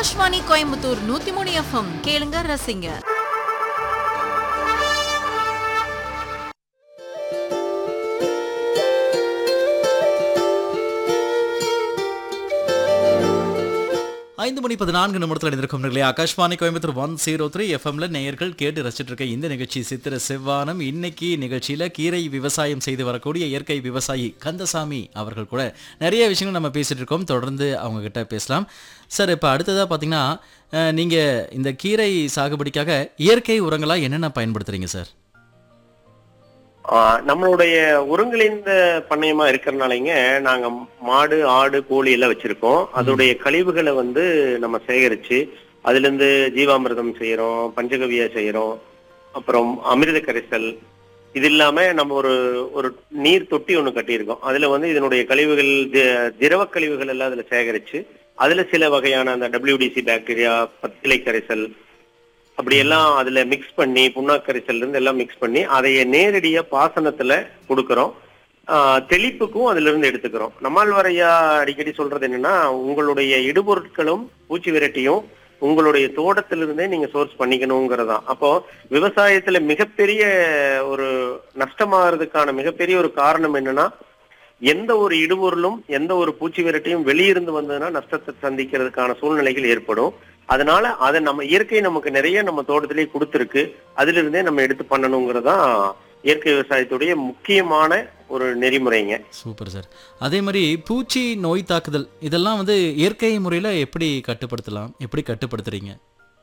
ஆகாஷ்வாணி கோயம்புத்தூர் நூத்தி மூணு எஃப்எம் கேளுங்க ரசிங்க ஐந்து மணி பதினான்கு நிமிடத்தில் இணைந்திருக்கும் நிலையை Akashvani Coimbatore one zero three எஃப்எம்ல நேயர்கள் கேட்டு ரசிச்சிட்டு இருக்க இந்த நிகழ்ச்சி சித்திர செவ்வானம் இன்னைக்கு நிகழ்ச்சியில கீரை விவசாயம் செய்து வரக்கூடிய இயற்கை விவசாயி கந்தசாமி அவர்கள் கூட நிறைய விஷயங்கள் நம்ம பேசிட்டு இருக்கோம் தொடர்ந்து அவங்க கிட்ட பேசலாம் சார் இப்போ அடுத்ததா பார்த்தீங்கன்னா அஹ், நீங்க இந்த கீரை சாகுபடிக்காக இயற்கை உரங்களா என்னென்ன பயன்படுத்துறீங்க சார் ஆஹ் நம்மளுடைய ஒருங்கிணைந்த பண்ணையமா இருக்கிறனாலங்க நாங்க மாடு ஆடு கோழி எல்லாம் வச்சிருக்கோம் அதோடைய கழிவுகளை வந்து நம்ம சேகரிச்சு அதுல இருந்து ஜீவாமிர்தம் செய்யறோம் பஞ்சகவியா செய்யறோம் அப்புறம் அமிர்த கரைசல் இது இல்லாம நம்ம ஒரு ஒரு நீர் தொட்டி ஒண்ணு கட்டியிருக்கோம் அதுல வந்து இதனுடைய கழிவுகள் தி- திரவ கழிவுகள் எல்லாம் அதுல சேகரிச்சு அதுல சில வகையான அந்த டபிள்யூடிசி பாக்டீரியா பத்திலை கரைசல் அப்படி எல்லாம் அதுல மிக்ஸ் பண்ணி புண்ணாக்கரிசல்ல இருந்து எல்லாம் மிக்ஸ் பண்ணி அதைய நேரடியா பாசனத்துல கொடுக்கறோம் ஆஹ் தெளிப்புக்கும் அதுல இருந்து எடுத்துக்கிறோம் நம்மாழ்வாரையா அடிக்கடி சொல்றது என்னன்னா உங்களுடைய இடுபொருட்களும் பூச்சி விரட்டியும் உங்களுடைய தோட்டத்திலிருந்தே நீங்க சோர்ஸ் பண்ணிக்கணுங்கிறதான் அப்போ விவசாயத்துல மிகப்பெரிய ஒரு நஷ்டமாகிறதுக்கான மிகப்பெரிய ஒரு காரணம் என்னன்னா எந்த ஒரு இடுபொருளும் எந்த ஒரு பூச்சி விரட்டியும் வெளியிருந்து வந்ததுன்னா நஷ்டத்தை சந்திக்கிறதுக்கான சூழ்நிலைகள் ஏற்படும் அதனால அதை நம்ம இயற்கை நமக்கு நிறைய நம்ம தோட்டத்திலேயே கொடுத்துருக்கு அதுல இருந்தே நம்ம எடுத்து பண்ணணுங்கிறதான் இயற்கை விவசாயத்துடைய முக்கியமான ஒரு நெறிமுறைங்க சூப்பர் சார் அதே மாதிரி பூச்சி நோய் தாக்குதல் இதெல்லாம் வந்து இயற்கை முறையில் எப்படி கட்டுப்படுத்தலாம் எப்படி கட்டுப்படுத்துறீங்க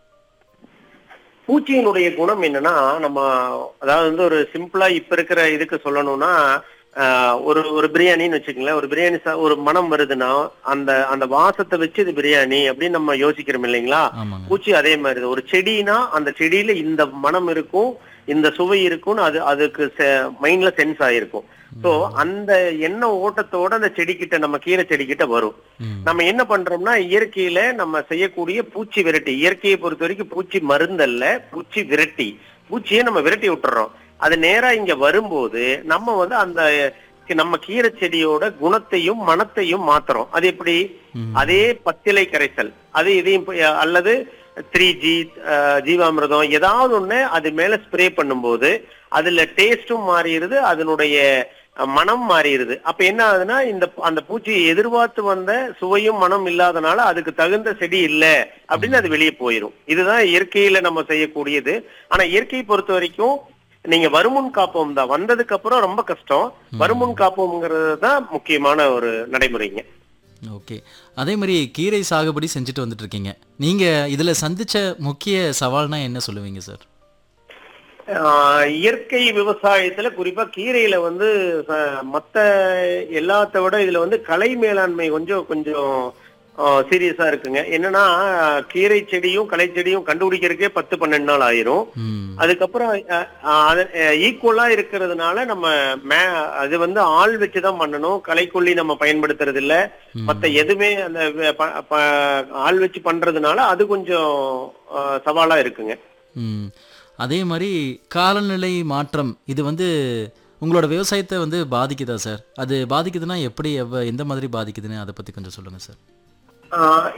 பூச்சியினுடைய குணம் என்னன்னா நம்ம அதாவது வந்து ஒரு சிம்பிளா இப்ப இருக்கிற இதுக்கு சொல்லணும்னா ஆஹ், ஒரு ஒரு பிரியாணின்னு வச்சுக்கங்களேன் ஒரு பிரியாணி சா- ஒரு மனம் வருதுன்னா அந்த அந்த வாசத்தை வச்சு இது பிரியாணி அப்படின்னு நம்ம யோசிக்கிறோம் இல்லைங்களா ஆமாங்க பூச்சி அதே மாதிரி தான். ஒரு செடினா அந்த செடியில இந்த மனம் இருக்கும் இந்த சுவை இருக்கும்னு அது அதுக்கு மைண்ட்ல சென்ஸ் ஆயிருக்கும் சோ அந்த எண்ணெய் ஓட்டத்தோட அந்த செடிக்கிட்ட நம்ம கீரை செடிக்கிட்ட வரும் ம். நம்ம என்ன பண்றோம்னா இயற்கையில நம்ம செய்யக்கூடிய பூச்சி விரட்டி இயற்கையை பொறுத்த வரைக்கும் பூச்சி மருந்தல்ல பூச்சி விரட்டி பூச்சியை நம்ம விரட்டி விட்டுறோம் அது நேரா இங்க வரும்போது நம்ம வந்து அந்த நம்ம கீரை செடியோட குணத்தையும் மனத்தையும் மாத்துறோம் அது எப்படி ம். அதே பத்திலை கரைசல் அது இதையும் போய், அல்லது த்ரீ ஜி ஜீவாமிர்தம் ஏதாவது ஒண்ணு அது மேல ஸ்ப்ரே பண்ணும்போது அதுல டேஸ்டும் மாறிடுது அதனுடைய அஹ், மனம் மாறிடுது அப்ப என்ன ஆகுதுன்னா இந்த அந்த பூச்சியை எதிர்பார்த்து வந்த சுவையும் மனம் இல்லாதனால அதுக்கு தகுந்த செடி இல்ல அப்படின்னு அது வெளியே போயிடும் இதுதான் இயற்கையில நம்ம செய்யக்கூடியது ஆனா இயற்கையை பொறுத்த வரைக்கும் நீங்க வருமுன் காப்போம் தான் வந்ததுக்கு அப்புறம் ரொம்ப கஷ்டம் வருமுன் காப்போம்ங்கிறது தான் முக்கியமான ஒரு நடைமுறைங்க ஓகே அதே மாதிரி கீரை சாகுபடி செஞ்சுட்டு வந்துட்டு இருக்கீங்க நீங்க இதுல சந்திச்ச முக்கிய சவால்னா என்ன சொல்லுவீங்க சார் ஆஹ் இயற்கை விவசாயத்துல குறிப்பா கீரையில வந்து ச- மத்த எல்லாத்த விட இதுல வந்து கலை மேலாண்மை கொஞ்சம் கொஞ்சம் சீரியஸா இருக்குங்க என்னன்னா கீரை செடியும் களை செடியும் கண்டுபிடிக்கிறதுக்கே பத்து பன்னெண்டு நாள் ஆயிரும் ம் அதுக்கப்புறம் ஈக்குவலா இருக்கிறதுனால நம்ம மே அது வந்து ஆள் வச்சுதான் பண்ணணும் களைக்கொல்லி நம்ம பயன்படுத்துறது இல்ல மத்த எதுவுமே அந்த வ- ப- ப- ஆள் வச்சு பண்றதுனால அது கொஞ்சம் ஆஹ் சவாலா இருக்குங்க ம் அதே மாதிரி காலநிலை மாற்றம் இது வந்து உங்களோட விவசாயத்தை வந்து பாதிக்குதா சார் அது பாதிக்குதுன்னா எப்படி எவ்வ எந்த மாதிரி பாதிக்குதுன்னு அதை பற்றி கொஞ்சம் சொல்லுங்கள் சார் ஆஹ்